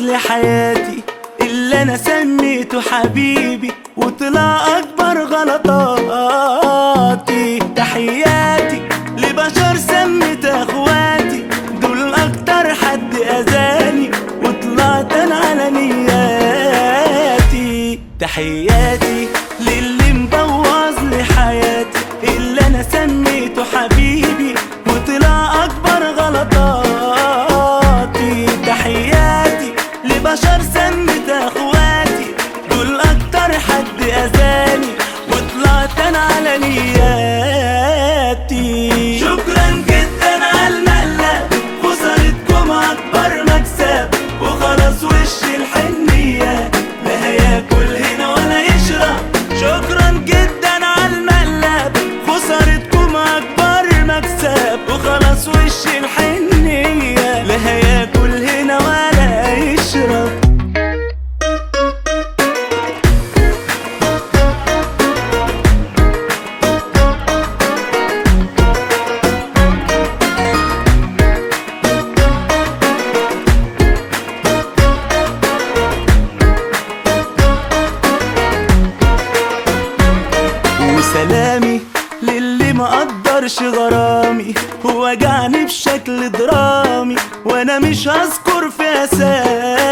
لحياتي اللي انا سميته حبيبي وطلع اكبر غلطاتي تحياتي لبشر سمت اخواتي دول اكتر حد اذاني وطلعت انا على نياتي تحياتي للي مبوظ لي حياتي اللي انا سميته حبيبي وطلع اكبر غلطاتي تحياتي لبشر سمت اخواتي دول اكتر حد اذاني وطلعت انا على نياتي شكرا جدا على المقلب خسارتكم اكبر مكسب وخلاص وش الحنية لا هياكل هنا ولا يشرب شكرا جدا على المقلب خسارتكم اكبر مكسب وخلاص وش الحنية لا هياكل هنا ولا يشرب وسلامي للي ما قدرش غرامي وجعني بشكل درامي وانا مش هذكر في اسامي